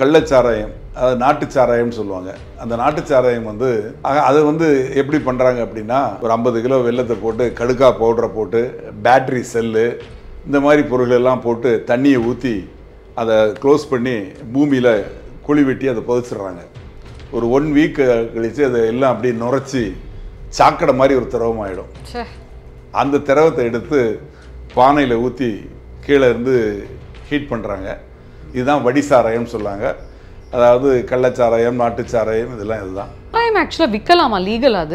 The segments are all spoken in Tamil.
கள்ளச்சாராயம் அதாவது நாட்டு சாராயம்னு சொல்லுவாங்க அந்த நாட்டு சாராயம் வந்து ஆக அது வந்து எப்படி பண்ணுறாங்க அப்படின்னா ஒரு ஐம்பது கிலோ வெல்லத்தை போட்டு கடுக்கா பவுடரை போட்டு பேட்டரி செல்லு இந்த மாதிரி பொருள் எல்லாம் போட்டு தண்ணியை ஊற்றி அதை க்ளோஸ் பண்ணி பூமியில் குழி வெட்டி அதை புதைச்சிடுறாங்க ஒரு ஒன் வீக் கழித்து அதை எல்லாம் அப்படியே நுரைச்சி சாக்கடை மாதிரி ஒரு திரவமாயிடும் ச்சே அந்த திரவத்தை எடுத்து பானையில் ஊற்றி கீழே இருந்து ஹீட் பண்ணுறாங்க இதுதான் வடி சாராயம்னு சொல்லுவாங்க அதாவது கள்ளச்சாராயம் நாட்டுச்சாராயம் இதெல்லாம் இதுதான் சாராயம் ஆக்சுவலாக விற்கலாமா லீகல் அது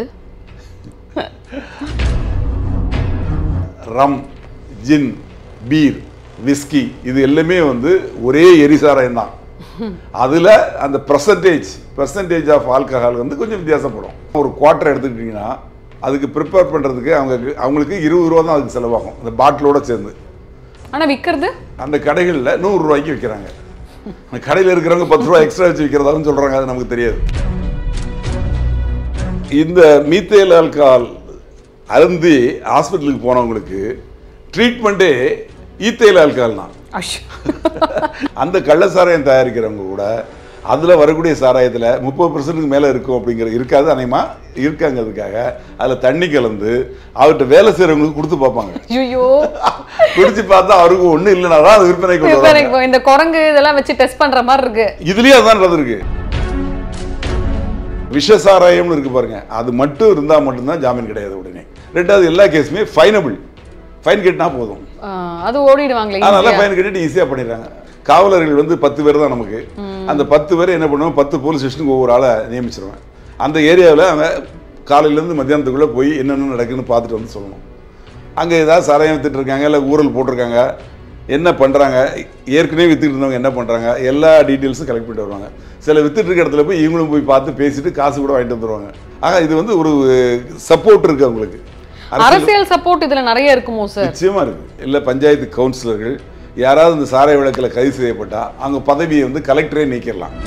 ரம் ஜின் பீர் விஸ்கி இது எல்லாமே வந்து ஒரே எரிசாராயம் தான் அதில் அந்த பர்சன்டேஜ் பர்சன்டேஜ் ஆஃப் ஆல்கஹால் வந்து கொஞ்சம் வித்தியாசப்படும் ஒரு குவார்ட்டர் எடுத்துக்கிட்டிங்கன்னா அதுக்கு ப்ரிப்பேர் பண்ணுறதுக்கு அவங்க அவங்களுக்கு இருபது ரூபா தான் அதுக்கு செலவாகும் அந்த பாட்டிலோட சேர்ந்து ஆனால் விற்கிறது அந்த கடைகளில் நூறு ரூபாய்க்கு விற்கிறாங்க அந்த கடையில் இருக்கிறவங்க பத்து ரூபா எக்ஸ்ட்ரா வச்சு விற்கிறதாவும் சொல்கிறாங்க அது நமக்கு தெரியாது இந்த மீத்தேல் ஆல்கஹால் அருந்தி ஹாஸ்பிட்டலுக்கு போனவங்களுக்கு ட்ரீட்மெண்ட்டே ஈத்தேல் ஆல்கஹால் தான் அஷ் அந்த கள்ள சாராயம் தயாரிக்கிறவங்க கூட அதில் வரக்கூடிய சாராயத்தில் முப்பது பர்சன்ட்டுக்கு மேலே இருக்கும் அப்படிங்கிற இருக்காது அநேகமாக இருக்காங்கிறதுக்காக அதில் தண்ணி கலந்து அவர்கிட்ட வேலை செய்கிறவங்களுக்கு கொடுத்து பார்ப்பாங்க ஐயோ குடிச்சு பார்த்தா அவருக்கு ஒன்றும் இல்லைனா தான் அது விற்பனை கொண்டு வராங்க இப்போ இந்த குரங்கு இதெல்லாம் வச்சு டெஸ்ட் பண்ற மாதிரி இருக்கு இதுலயே அதான் நடந்திருக்கு விஷ சாராயம்னு இருக்கு பாருங்க அது மட்டும் இருந்தா மட்டும்தான் ஜாமீன் கிடையாது உடனே ரெண்டாவது எல்லா கேஸுமே ஃபைனபிள் ஃபைன் கட்டினா போதும் ஆ, அது ஓடிடுவாங்களே அதனால easy-ஆ. ஃபைன் கட்டிட்டு ஈஸியாக பண்ணிடுறாங்க காவலர்கள் வந்து பத்து பேர் தான் நமக்கு அந்த பத்து பேர் என்ன பண்ணுவோம் பத்து போலீஸ் ஸ்டேஷனுக்கு ஒவ்வொரு ஆளை நியமிச்சிருவேன் அந்த ஏரியாவில் அவங்க காலையிலேருந்து மத்தியானத்துக்குள்ளே போய் என்னென்ன நடக்குன்னு பார்த்துட்டு வந்து சொல்லணும் அங்கே ஏதாவது சாராயம் வித்துட்டு இருக்காங்க இல்லை ஊரல் போட்டிருக்காங்க என்ன பண்ணுறாங்க ஏற்கனவே வித்துட்டு இருந்தவங்க என்ன பண்ணுறாங்க எல்லா டீட்டெயில்ஸும் கலெக்ட் பண்ணிட்டு வருவாங்க சில வித்துட்டு இருக்க இடத்துல போய் இவங்களும் போய் பார்த்து பேசிட்டு காசு கூட வாங்கிட்டு வந்துருவாங்க ஆக இது வந்து ஒரு சப்போர்ட் இருக்குது அவங்களுக்கு அரசியல் அரசியல் சப்போர்ட் இதுல நிறைய இருக்குமோ சார் நிச்சயமா இருக்கு இல்ல பஞ்சாயத்து கவுன்சிலர்கள் யாராவது இந்த சாராய விளக்கில் கைது செய்யப்பட்டா அவங்க பதவியை வந்து கலெக்டரே நீக்கிடலாம்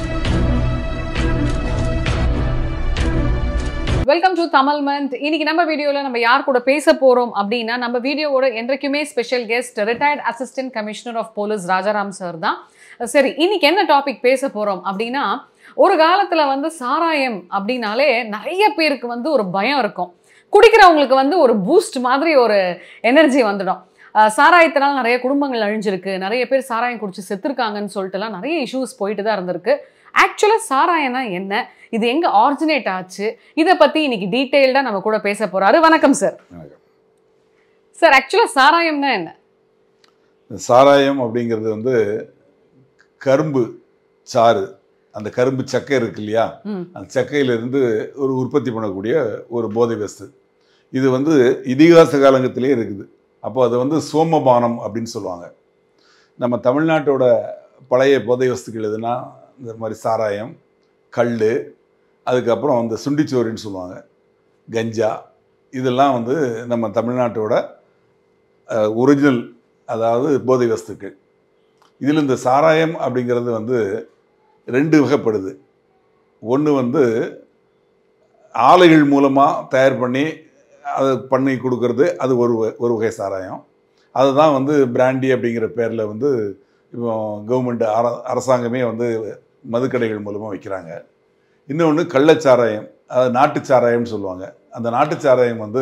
வெல்கம் டு தமிழ் மந்த் இன்னைக்கு நம்ம வீடியோல நம்ம யார் கூட பேச போறோம் அப்படின்னா நம்ம வீடியோவோட என்றைக்குமே special guest retired assistant commissioner of police Rajaram sir தான் சரி இன்னைக்கு என்ன டாபிக் பேச போறோம் அப்படின்னா ஒரு காலத்துல வந்து சாராயம் அப்படின்னாலே நிறைய பேருக்கு வந்து ஒரு பயம் இருக்கும் குடிக்கிறவங்களுக்கு வந்து ஒரு பூஸ்ட் மாதிரி ஒரு எனர்ஜி வந்துடும் அஹ் சாராயத்தினால நிறைய குடும்பங்கள் அழிஞ்சிருக்கு நிறைய பேர் சாராயம் குடிச்சு செத்துருக்காங்கன்னு சொல்லிட்டுலாம் நிறைய இஷ்யூஸ் போயிட்டு தான் இருந்திருக்கு ஆக்சுவலாக சாராயம்னா என்ன இது எங்க ஆரிஜினேட் ஆச்சு இதை பத்தி இன்னைக்கு டீட்டெயில்டா நம்ம கூட பேச போறாரு வணக்கம் சார் சார் ஆக்சுவலா சாராயம்னா என்ன இந்த சாராயம் அப்படிங்கிறது வந்து கரும்பு சாறு அந்த கரும்பு சக்கை இருக்கு இல்லையா ம். அந்த சக்கையிலிருந்து ஒரு உற்பத்தி பண்ணக்கூடிய ஒரு போதை வஸ்து இது வந்து இதிகாச காலங்கத்திலே இருக்குது அப்போ அது வந்து சோமபானம் அப்படின்னு சொல்லுவாங்க நம்ம தமிழ்நாட்டோட பழைய போதை வஸ்துக்கள் எதுனா இந்த மாதிரி சாராயம் கல் அதுக்கப்புறம் அந்த சுண்டிச்சோறுன்னு சொல்லுவாங்க கஞ்சா இதெல்லாம் வந்து நம்ம தமிழ்நாட்டோட ஒரிஜினல் அதாவது போதை வஸ்துக்கள் இதில் இந்த சாராயம் அப்படிங்கிறது வந்து ரெண்டு வகைப்படுது ஒன்று வந்து ஆலைகள் மூலமாக தயார் பண்ணி அதை பண்ணி கொடுக்கறது அது ஒரு வ- ஒரு வகை சாராயம் அதுதான் வந்து பிராண்டி அப்படிங்கிற பேரில் வந்து இப்போ கவர்மெண்ட் அர அரசாங்கமே வந்து மதுக்கடைகள் மூலமாக வைக்கிறாங்க இன்னொன்று கள்ளச்சாராயம் அதாவது நாட்டு சாராயம்னு சொல்லுவாங்க அந்த நாட்டு சாராயம் வந்து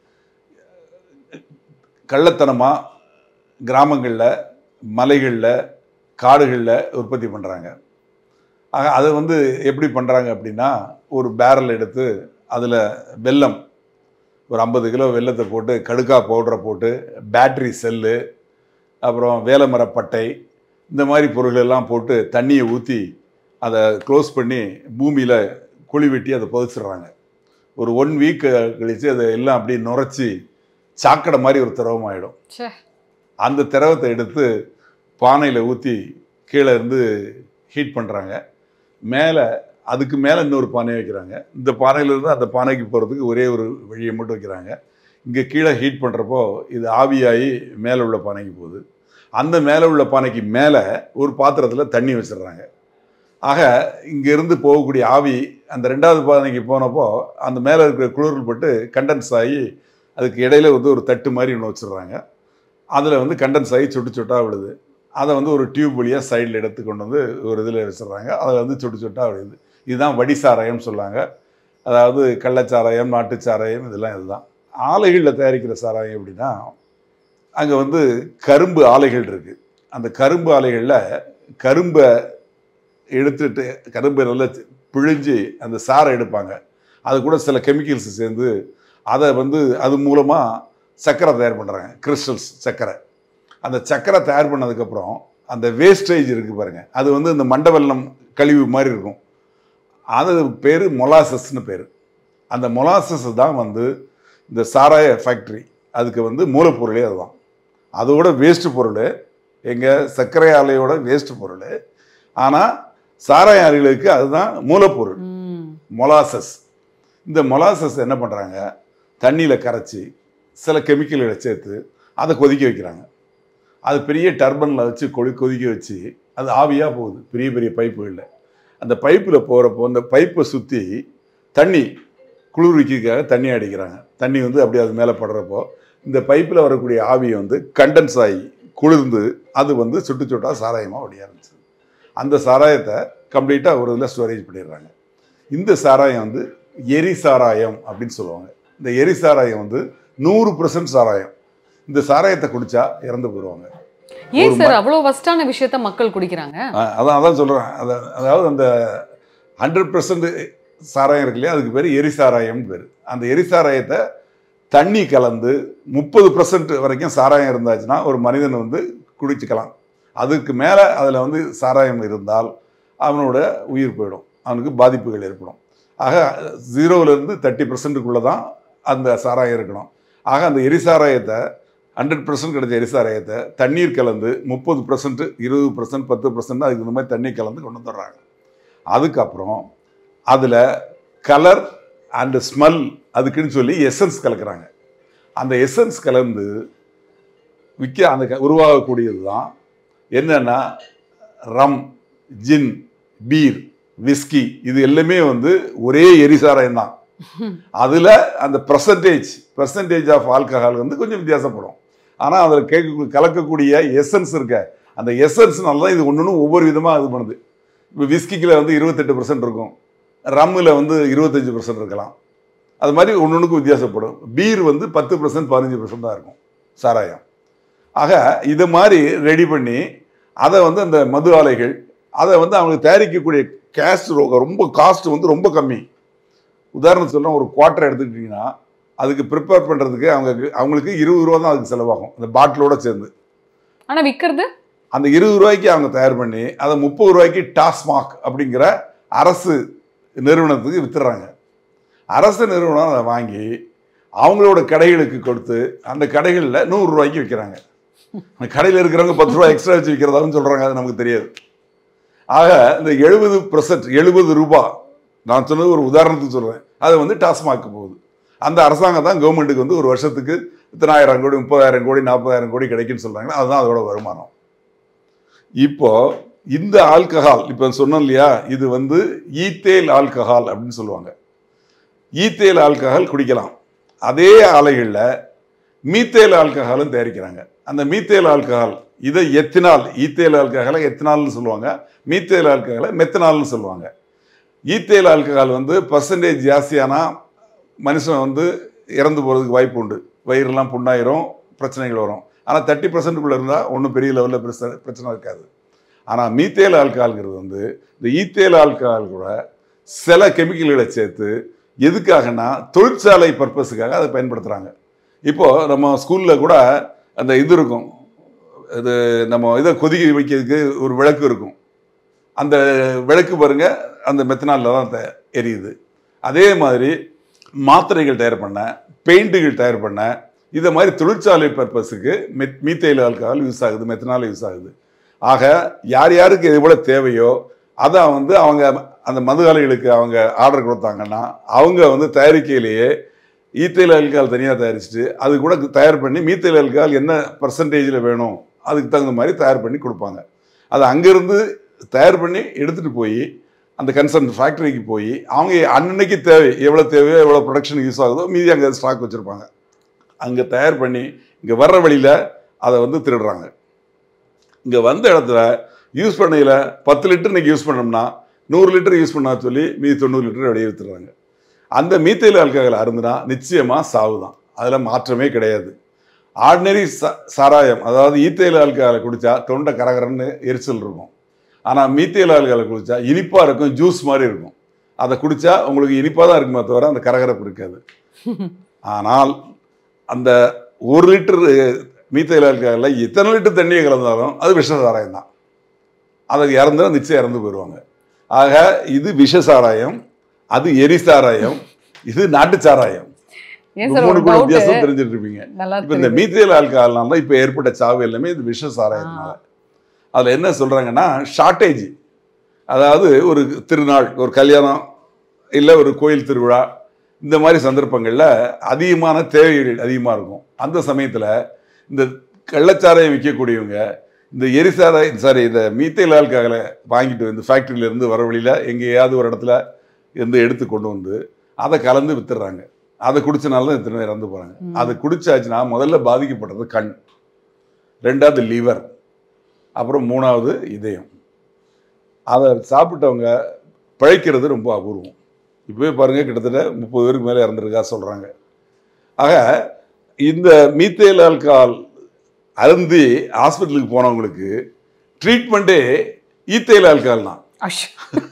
கள்ளத்தனமாக கிராமங்களில் மலைகளில் காடுகளில் உற்பத்தி பண்ணுறாங்க ஆக அதை வந்து எப்படி பண்ணுறாங்க அப்படின்னா ஒரு பேரல் எடுத்து அதில் வெல்லம் ஒரு ஐம்பது கிலோ வெல்லத்தை போட்டு கடுக்கா பவுடரை போட்டு பேட்டரி செல்லு அப்புறம் வேலமரப்பட்டை இந்த மாதிரி பொருள் எல்லாம் போட்டு தண்ணியை ஊற்றி அதை க்ளோஸ் பண்ணி பூமியில் குழி வெட்டி அதை புதைச்சிடுறாங்க ஒரு ஒன் வீக் கழித்து அதை எல்லாம் அப்படியே நுரைச்சி சாக்கடை மாதிரி ஒரு திரவமாயிடும் ச்சே அந்த திரவத்தை எடுத்து பானையில் ஊற்றி கீழே இருந்து ஹீட் பண்ணுறாங்க மேலே அதுக்கு மேலே இன்னொரு பானை வைக்கிறாங்க இந்த பானையிலேருந்து அந்த பானைக்கு போகிறதுக்கு ஒரே ஒரு வழியை மட்டும் வைக்கிறாங்க இங்கே கீழே ஹீட் பண்ணுறப்போ இது ஆவியாகி மேலே உள்ள பானைக்கு போகுது அந்த மேலே உள்ள பானைக்கு மேலே ஒரு பாத்திரத்தில் தண்ணி வச்சிடுறாங்க ஆக இங்கேருந்து போகக்கூடிய ஆவி அந்த ரெண்டாவது பானைக்கு போனப்போ அந்த மேலே இருக்கிற குளிரில் பட்டு கண்டென்ஸ் ஆகி அதுக்கு இடையில வந்து ஒரு தட்டு மாதிரி ஒன்று வச்சிடுறாங்க அதில் வந்து கண்டென்ஸ் ஆகி சொட்டு சொட்டாக விழுது அதை வந்து ஒரு டியூப் வழியாக சைடில் எடுத்து கொண்டு வந்து ஒரு இதில் வச்சிடுறாங்க அதில் வந்து சொட்டு சொட்டாக வருது இதுதான் வடிசாராயம்னு சொல்லுவாங்க அதாவது கள்ளச்சாராயம் நாட்டுச்சாராயம் இதெல்லாம் இதுதான் ஆலைகளில் தயாரிக்கிற சாராயம் எப்படின்னா அங்கே வந்து கரும்பு ஆலைகள் இருக்குது அந்த கரும்பு ஆலைகளில் கரும்பை எடுத்துட்டு கரும்பை நல்லா பிழிஞ்சு அந்த சாறை எடுப்பாங்க அது கூட சில கெமிக்கல்ஸ் சேர்ந்து அதை வந்து அது மூலமாக சர்க்கரை தயார் பண்ணுறாங்க கிறிஸ்டல்ஸ் சர்க்கரை அந்த சர்க்கரை தயார் பண்ணதுக்கப்புறம் அந்த வேஸ்டேஜ் இருக்குது பாருங்கள் அது வந்து இந்த மண்டவெல்லம் கழிவு மாதிரி இருக்கும் அது பேர் மொலாசஸ்னு பேர் அந்த மொலாசஸ் தான் வந்து இந்த சாராய ஃபேக்ட்ரி அதுக்கு வந்து மூலப்பொருளே அதுதான் அதோட வேஸ்ட் பொருள் எங்கள் சர்க்கரை ஆலையோட வேஸ்ட் பொருள் ஆனால் சாராய ஆலைகளுக்கு அதுதான் மூலப்பொருள் ம். மொலாசஸ் இந்த மொலாசஸ் என்ன பண்ணுறாங்க தண்ணியில் கரைச்சி சில கெமிக்கல்களை சேர்த்து அதை கொதிக்க வைக்கிறாங்க அது பெரிய டர்பனில் வச்சு கொதி கொதிக்க வச்சு அது ஆவியாக போகுது பெரிய பெரிய பைப்புகளில் அந்த பைப்பில் போகிறப்போ அந்த பைப்பை சுற்றி தண்ணி குளிர்விக்கிறதுக்காக தண்ணி அடிக்கிறாங்க தண்ணி வந்து அப்படியே அது மேலே படுறப்போ இந்த பைப்பில் வரக்கூடிய ஆவியை வந்து கண்டென்ஸ் ஆகி குளிர்ந்து அது வந்து சுட்டு சுட்டா சாராயமாக வடிய ஆரம்பிச்சது அந்த சாராயத்தை கம்ப்ளீட்டாக ஒரு இதில் ஸ்டோரேஜ் பண்ணிடுறாங்க இந்த சாராயம் வந்து எரி சாராயம் அப்படின்னு சொல்லுவாங்க இந்த எரி சாராயம் வந்து நூறு பர்சன்ட் சாராயம் இந்த சாராயத்தை குடிச்சா இறந்து போயிடுவாங்க ஏன் சார் அவ்வளவு வஸ்டான விஷயத்த மக்கள் குடிக்கிறாங்க அஹ் அதான் அதான் சொல்கிறேன் அதாவது அந்த ஹண்ட்ரட் பர்சன்ட் சாராயம் இருக்கு இல்லையா அதுக்கு பேர் எரி சாராயம்னு பேர் அந்த எரி சாராயத்தை தண்ணி கலந்து முப்பது பர்சன்ட் வரைக்கும் சாராயம் இருந்தாச்சுன்னா ஒரு மனிதன் வந்து குடிச்சுக்கலாம் அதுக்கு மேலே அதில் வந்து சாராயம் இருந்தால் அவனோட உயிர் போயிடும் அவனுக்கு பாதிப்புகள் ஏற்படும் ஆக ஜீரோவிலேருந்து தேர்ட்டி பர்சன்ட்டுக்குள்ளே தான் அந்த சாராயம் இருக்கணும் ஆக அந்த எரிசாராயத்தை ஹண்ட்ரட் பர்சன்ட் கிடைச்ச எரிசாராயத்தை தண்ணீர் கலந்து முப்பது பர்சன்ட் இருபது பர்சன்ட் பத்து பர்சன்ட் அதுக்கு இந்த மாதிரி தண்ணி கலந்து கொண்டு வந்துடுறாங்க அதுக்கப்புறம் அதில் கலர் அண்டு ஸ்மெல் அதுக்குன்னு சொல்லி எசன்ஸ் கலக்குறாங்க அந்த எசன்ஸ் கலந்து விற்க அந்த க- உருவாகக்கூடியது தான் என்னன்னா ரம் ஜின் பீர் விஸ்கி இது எல்லாமே வந்து ஒரே எரிசாராயம் தான் அதில் அந்த பர்சன்டேஜ் பர்சன்டேஜ் ஆஃப் ஆல்கஹால் வந்து கொஞ்சம் வித்தியாசப்படும் ஆனால் அதில் கேட்க கலக்கக்கூடிய எசன்ஸ் இருக்க அந்த எசன்ஸ்னால தான் இது ஒன்று ஒவ்வொரு விதமாக இது பண்ணுது இப்போ விஸ்கிக்கில் வந்து இருபத்தெட்டு பர்சன்ட் இருக்கும் ரம்மில் வந்து இருபத்தஞ்சி பர்சன்ட் இருக்கலாம் அது மாதிரி ஒன்று ஒன்றுக்கும் வித்தியாசப்படும் பீர் வந்து பத்து பர்சன்ட் பதினஞ்சு பர்சன்ட் தான் இருக்கும் சாராயம் ஆக இது மாதிரி ரெடி பண்ணி அதை வந்து அந்த மது ஆலைகள் அதை வந்து அவங்களுக்கு தயாரிக்கக்கூடிய கேஸ்ட் ரொம்ப காஸ்ட் வந்து ரொம்ப கம்மி உதாரணத்துக்கு சொல்ல ஒரு குவார்ட்டர் எடுத்துக்கிட்டிங்கன்னா அதுக்கு ப்ரிப்பேர் பண்ணுறதுக்கு அவங்க அவங்களுக்கு இருபது ரூபா தான் அதுக்கு செலவாகும் அந்த பாட்டிலோட சேர்ந்து ஆனா விக்கிறது அந்த இருபது ரூபாய்க்கு அவங்க தயார் பண்ணி அதை முப்பது ரூபாய்க்கு டாஸ்மாக் அப்படிங்கிற அரசு நிறுவனத்துக்கு வித்துடுறாங்க அரசு நிறுவனம் அதை வாங்கி அவங்களோட கடைகளுக்கு கொடுத்து அந்த கடைகளில் நூறு ரூபாய்க்கு விற்கிறாங்க அந்த கடையில் இருக்கிறவங்க பத்து ரூபாய் எக்ஸ்ட்ரா வச்சு விற்கிறதாவும் சொல்கிறாங்க அது நமக்கு தெரியாது ஆக இந்த எழுபது பர்சன்ட் எழுபது ரூபாய் நான் சொன்னது ஒரு உதாரணத்துக்கு சொல்கிறேன் அது வந்து டாஸ்மாக்கு போகுது அந்த அரசாங்கம் தான் கவர்மெண்ட்டுக்கு வந்து ஒரு வருஷத்துக்கு இத்தனாயிரம் கோடி முப்பதாயிரம் கோடி நாற்பதாயிரம் கோடி கிடைக்குன்னு சொல்கிறாங்கன்னா அதுதான் அதோட வருமானம் இப்போ இந்த ஆல்கஹால் இப்போ சொன்னோம் இல்லையா இது வந்து ஈத்தேல் ஆல்கஹால் அப்படின்னு சொல்லுவாங்க ஈத்தேல் ஆல்கஹால் குடிக்கலாம் அதே ஆலைகளில் மீத்தேல் ஆல்கஹாலும் தயாரிக்கிறாங்க அந்த மீத்தேல் ஆல்கஹால் இதை எத்தினால் ஈத்தேல் ஆல்கஹாலை எத்தினால்னு சொல்லுவாங்க மீத்தேல் ஆல்கஹாலை மெத்தனால்னு சொல்லுவாங்க ஈத்தேல் ஆல்கஹால் வந்து பர்சன்டேஜ் ஜாஸ்தியானா மனுஷன் வந்து இறந்து போகிறதுக்கு வாய்ப்பு உண்டு வயிறெல்லாம் புண்ணாயிரும் பிரச்சனைகள் வரும் ஆனால் தேர்ட்டி பர்சன்ட்டுக்குள்ளே இருந்தால் ஒன்றும் பெரிய லெவலில் பிரச்சனை பிரச்சனை இருக்காது ஆனால் மீத்தேல் ஆல்கஹால்ங்கிறது வந்து இந்த ஈத்தேல் ஆல்கஹால் கூட சில கெமிக்கல்களை சேர்த்து எதுக்காகனா தொழிற்சாலை பர்பஸுக்காக அதை பயன்படுத்துகிறாங்க இப்போது நம்ம ஸ்கூலில் கூட அந்த இது இருக்கும் இது நம்ம இதை கொதிக்க வைக்கிறதுக்கு ஒரு விளக்கு இருக்கும் அந்த விளக்கு பாருங்க அந்த மெத்தனாலில் தான் த- எரியுது அதே மாதிரி மாத்திரைகள் தயார் பண்ண பெயிண்ட்டுகள் தயார் பண்ண இதை மாதிரி தொழிற்சாலை பர்பஸுக்கு மெத் மீத்தேல் ஆல்கஹால் யூஸ் ஆகுது மெத்தனால் யூஸ் ஆகுது ஆக யார் யாருக்கு எவ்வளோ தேவையோ அதை வந்து அவங்க அந்த மது ஆலைகளுக்கு அவங்க ஆர்டர் கொடுத்தாங்கன்னா அவங்க வந்து தயாரிக்கையிலேயே ஈத்தைல் ஆல்கஹால் தனியாக தயாரிச்சுட்டு அது கூட தயார் பண்ணி மீத்தைல் ஆல்கஹால் என்ன பர்சன்டேஜில் வேணும் அதுக்கு தகுந்த மாதிரி தயார் பண்ணி கொடுப்பாங்க அது அங்கேருந்து தயார் பண்ணி எடுத்துகிட்டு போய் அந்த கன்சர்ன் ஃபேக்டரிக்கு போய் அவங்க அன்னன்னைக்கு தேவை எவ்வளோ தேவையோ எவ்வளோ ப்ரொடக்ஷன் யூஸ் ஆகுதோ மீதி அங்கே ஸ்டாக் வச்சுருப்பாங்க அங்கே தயார் பண்ணி இங்கே வர்ற வழியில் அதை வந்து திருடுறாங்க இங்கே வந்த இடத்துல யூஸ் பண்ணையில் பத்து லிட்டர் இன்னைக்கு யூஸ் பண்ணோம்னா நூறு லிட்டர் யூஸ் பண்ணா சொல்லி மீதி தொண்ணூறு லிட்டர் வெளியே வித்துறாங்க அந்த மீத்தைல் ஆல்கஹால் அருந்துனா நிச்சயமாக சாவு தான் அதில் மாற்றமே கிடையாது ஆர்டினரி சாராயம் அதாவது ஈத்தைல் ஆல்கஹாலை குடித்தா தொண்டை கரகரன்னு எரிச்சல் இருக்கும் ஆனால் மீத்தைல் ஆல்கஹாலை குடித்தா இனிப்பாக இருக்கும் ஜூஸ் மாதிரி இருக்கும் அதை குடித்தா உங்களுக்கு இனிப்பாக தான் இருக்குமே தவிர அந்த கரகரப்பு இருக்காது ஆனால் அந்த ஒரு லிட்டர் மீத்தைல் ஆல்கஹாலில் எத்தனை லிட்டர் தண்ணியை கலந்தாலும் அது விஷ சாராயம் தான் அதுக்கு இறந்துனா நிச்சயம் இறந்து போயிடுவாங்க ஆக இது விஷ சாராயம் அது எரி சாராயம் இது நாட்டு சாராயம் ஏன் சார் மூணு ஒரு கூட டவுட் வித்தியாசம் தெரிஞ்சுட்டு இருப்பீங்க நல்லா இப்போ இந்த தெரியுது. மீத்தேல் ஆல்கஹால்னால தான் இப்போ ஏற்பட்ட சாவு எல்லாமே இது விஷ சாராயத்தினால அதில் என்ன சொல்கிறாங்கன்னா ஷார்ட்டேஜ் அதாவது ஒரு திருநாள் ஒரு கல்யாணம் இல்லை ஒரு கோயில் திருவிழா இந்த மாதிரி சந்தர்ப்பங்களில் அதிகமான தேவைகள் அதிகமாக இருக்கும் அந்த சமயத்தில் இந்த கள்ளச்சாராயம் விற்கக்கூடியவங்க இந்த எரிசாராயம் சாரி இந்த மீத்தேல் ஆல்கஹாலை வாங்கிட்டு வந்து ஃபேக்ட்ரியிலேருந்து வர வழியில் எங்கேயாவது ஒரு இடத்துல இருந்து எடுத்து கொண்டு வந்து அதை கலந்து வித்துடுறாங்க அதை குடிச்சனால தான் இத்தனை பேர் இறந்து போகிறாங்க ம். அதை குடிச்சாச்சுன்னா முதல்ல பாதிக்கப்படுறது கண் ரெண்டாவது லிவர் அப்புறம் மூணாவது இதயம் அதை சாப்பிட்டவங்க பிழைக்கிறது ரொம்ப அபூர்வம் இப்போவே பாருங்கள் கிட்டத்தட்ட முப்பது பேருக்கு மேலே இறந்துருக்கா சொல்கிறாங்க ஆக இந்த மீத்தேல் ஆல்கஹால் அருந்தி ஹாஸ்பிட்டலுக்கு போனவங்களுக்கு ட்ரீட்மெண்ட்டே ஈத்தேல் ஆல்கஹால் தான் அஷ்.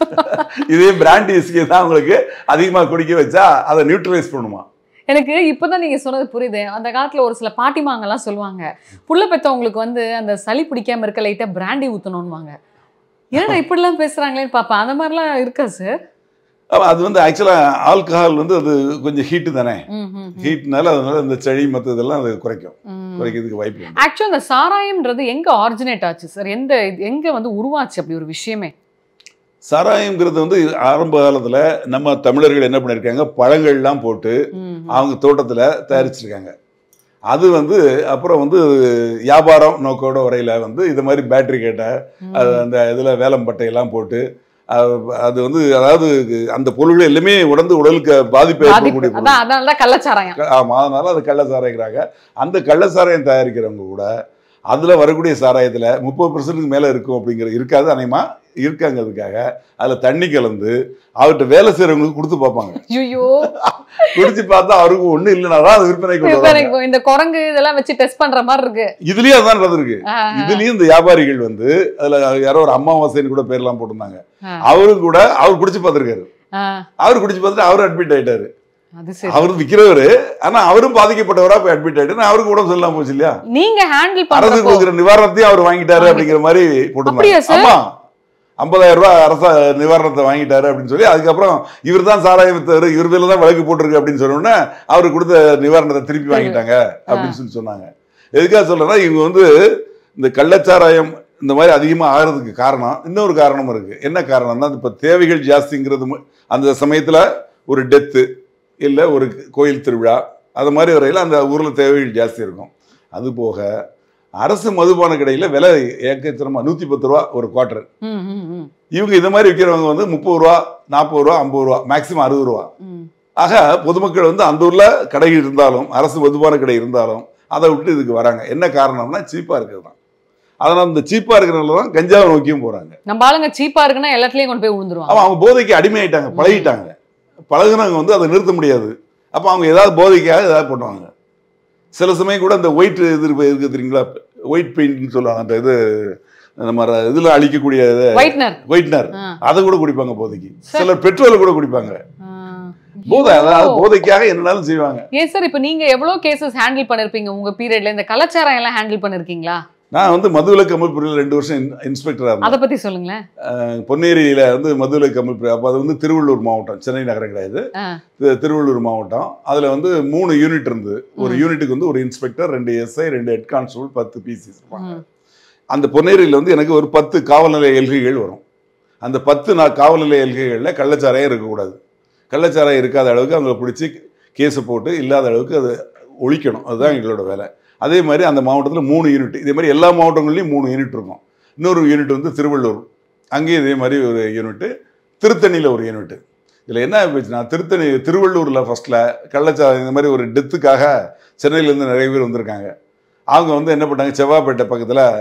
இதே பிராண்ட் விஸ்கி தான் உங்களுக்கு அதிகமாக குடிக்க வச்சா அதை நியூட்ரலைஸ் பண்ணுமா எனக்கு இப்பதான் நீங்க சொன்னது புரியுது அந்த காலத்துல ஒரு சில பாட்டிமாங்கெல்லாம் சொல்லுவாங்க புள்ள பெத்தவங்களுக்கு வந்து அந்த சளி பிடிக்காம இருக்க லைட்டா பிராண்டி ஊத்தணும்வாங்க ஏன்னா இப்படிலாம் பேசுறாங்களேன்னு பாப்பேன் அந்த மாதிரிலாம் இருக்கா சார் ஆமா, அது வந்து ஆக்சுவலாக ஆல்கஹால் வந்து அது கொஞ்சம் ஹீட்டு தானே ஹீட்னால அதனால இந்த சளி மற்ற இதெல்லாம் அது குறைக்கும் குறைக்கிறதுக்கு வாய்ப்பு உண்டு ஆக்சுவலா அந்த சாராயம்ன்றது எங்க ஆரிஜினேட் ஆச்சு சார் எந்த இது- எங்க வந்து உருவாச்சு அப்படி ஒரு விஷயமே சாராயங்கிறது வந்து ஆரம்ப காலத்தில் நம்ம தமிழர்கள் என்ன பண்ணியிருக்காங்க பழங்கள்லாம் போட்டு ம், அவங்க தோட்டத்தில் தயாரிச்சிருக்காங்க அது வந்து அப்புறம் வந்து வியாபாரம் நோக்கோட வரையில் வந்து இது மாதிரி பேட்டரி கேட்டை ம். அது அந்த இதில் வேலம்பட்டையெல்லாம் போட்டு அது- அது வந்து அதாவது அந்த பொருள்கள் எல்லாமே உடந்து உடலுக்கு பாதிப்பை பாதிப்பு ஏற்படக்கூடிய பொருள் அதான் அதனாலதான் கள்ளச்சாராயம் ஆமாம் அதனால அது கள்ள சாராயங்கிறாங்க அந்த கள்ள சாராயம் தயாரிக்கிறவங்க கூட அதில் வரக்கூடிய சாராயத்தில் முப்பது பர்சன்ட்டுக்கு மேலே இருக்கும் அப்படிங்கிற இருக்காது அநேகமா இருக்காங்கிறதுக்காக அதில் தண்ணி கலந்து அவர்கிட்ட வேலை செய்கிறவங்களுக்கு கொடுத்து பார்ப்பாங்க ஐயோ குடிச்சு பார்த்தா அவருக்கு ஒன்றும் இல்லைனா தான் அது விற்பனை கொண்டு வராங்க இந்த குரங்கு இதெல்லாம் வச்சு டெஸ்ட் பண்ற மாதிரி இருக்கு இதுலயும் அதான் நடந்திருக்கு ஆ, இதுலயும் இந்த வியாபாரிகள் வந்து அதுல யாரோ ஒரு அம்மாவாசைன்னு கூட பேர்லாம் போட்டிருந்தாங்க ஆ. அவரும் கூட அவர் குடிச்சு பார்த்திருக்காரு ஆ, அவர் குடிச்சு பார்த்துட்டு அவரும் அட்மிட் ஆயிட்டாரு அது சரி அவர் விற்கிறவரு ஆனா அவரும் பாதிக்கப்பட்டவரா போய் அட்மிட் ஆயிட்டு அவருக்கு உடம்பு சரியில்லாம போச்சு இல்லையா நீங்க ஹேண்டில் அரசு பண்றப்போ கொடுக்குற நிவாரணத்தையும் அவர் வாங்கிட்டாரு அப்படிங்கிற மாதிரி அப்படியா போட்டிருந்தாங்க சார்? ஆமா ஐம்பதாயிரம் ரூபாய் அரச நிவாரணத்தை வாங்கிட்டாரு அப்படின்னு சொல்லி அதுக்கப்புறம் இவர் தான் சாராயம் வித்தவர் இவர் பேர்ல தான் வழக்கு போட்டிருக்கு அப்படின்னு சொன்ன உடனே அவருக்கு கொடுத்த நிவாரணத்தை திருப்பி வாங்கிட்டாங்க அப்படின்னு சொல்லி சொன்னாங்க எதுக்காக சொல்றேன்னா இவங்க வந்து இந்த கள்ளச்சாராயம் இந்த மாதிரி அதிகமாக ஆகிறதுக்கு காரணம் இன்னொரு காரணமும் இருக்கு என்ன காரணம்னா இப்போ தேவைகள் ஜாஸ்திங்கிறது மு- அந்த சமயத்தில் ஒரு டெத்து இல்லை ஒரு கோயில் திருவிழா அது மாதிரி வரையில் அந்த ஊரில் தேவைகள் ஜாஸ்தி இருக்கும் அது போக அரசு மதுபான கடையில் விலை ஏக்கச்சரமாக நூற்றி பத்து ரூபா ஒரு குவார்ட்டர் ம், ம், ம், இவங்க இந்த மாதிரி விற்கிறவங்க வந்து முப்பது ரூபா நாற்பது ரூபா ஐம்பது ரூபா மேக்ஸிமம் அறுபது ரூபா ம். ஆக பொதுமக்கள் வந்து அந்த ஊரில் கடை இருந்தாலும் அரசு மதுபான கடை இருந்தாலும் அதை விட்டு இதுக்கு வராங்க என்ன காரணம்னா சீப்பாக இருக்கிறது தான் அதனால் இந்த சீப்பாக இருக்கிறனால தான் கஞ்சாவை நோக்கியும் போகிறாங்க நம்ம ஆளுங்க சீப்பா இருக்குன்னா எல்லாத்துலயும் கொண்டு போய் விழுந்துருவாங்க அவன் அவங்க போதைக்கு அடிமையாயிட்டாங்க பழகிட்டாங்க பழகுனவங்க வந்து அதை நிறுத்த முடியாது அப்போ அவங்க ஏதாவது போதைக்காக ஏதாவது பண்ணுவாங்க சில சமயம் கூட அந்த ஒயிட் இது இருக்கு இருக்கு தெரியுங்களா ஒயிட் பெயிண்ட்னு சொல்லுவாங்க அந்த இது நம்ம ர- இதுல அழிக்கக்கூடிய ஒயிட்னர் ஒயிட்னர் ஆ. அதை கூட குடிப்பாங்க போதைக்கு சிலர் பெட்ரோல் கூட குடிப்பாங்க ஆ. போதை அதாவது ஐயோ. போதைக்காக என்னனாலும் செய்வாங்க ஏன் சார் இப்ப நீங்க எவ்வளவு கேசஸ் ஹேண்டில் பண்ணிருப்பீங்க உங்க பீரியட்ல இந்த கலாச்சாரம் எல்லாம் ஹேண்டில் பண்ணிருக்கீங்களா நான் வந்து மதுவிலக்கு அமைப்புறையில் ரெண்டு வருஷம் இன்ஸ்பெக்டராக இருந்தேன் அத பத்தி சொல்லுங்களேன் பொன்னேரியில வந்து மதுவிலக்கு அமைப்பு அப்போ அது வந்து திருவள்ளூர் மாவட்டம் சென்னை நகரம் கிடையாது ஆ. இது திருவள்ளூர் மாவட்டம் அதுல வந்து மூணு யூனிட் இருந்தது ஒரு ம். யூனிட்டுக்கு வந்து ஒரு இன்ஸ்பெக்டர் ரெண்டு எஸ்ஐ ரெண்டு ஹெட் கான்ஸ்டபிள் பத்து பிசி இருப்பாங்க ம். அந்த பொன்னேரியில் வந்து எனக்கு ஒரு பத்து காவல் நிலைய எல்கைகள் வரும் அந்த பத்து நான் காவல் நிலைய எல்கைகளில் கள்ளச்சாராயம் இருக்கக்கூடாது கள்ளச்சாராயம் இருக்காத அளவுக்கு அவங்கள பிடிச்சி கேஸை போட்டு இல்லாத அளவுக்கு அதை ஒழிக்கணும் அதுதான் எங்களோட வேலை அதே மாதிரி அந்த மாவட்டத்தில் மூணு யூனிட் இதே மாதிரி எல்லா மாவட்டங்கள்லையும் மூணு யூனிட் இருக்கும் இன்னொரு யூனிட் வந்து திருவள்ளூர் அங்கேயும் இதே மாதிரி ஒரு யூனிட்டு திருத்தணியில் ஒரு யூனிட் இதில் என்ன போச்சுன்னா திருத்தணி திருவள்ளூரில் ஃபஸ்ட்டில் கள்ளச்சாராயம் இந்த மாதிரி ஒரு டெத்துக்காக சென்னையிலேருந்து நிறைய பேர் வந்திருக்காங்க அவங்க வந்து என்ன பண்ணாங்க செவ்வாப்பேட்டை பக்கத்தில்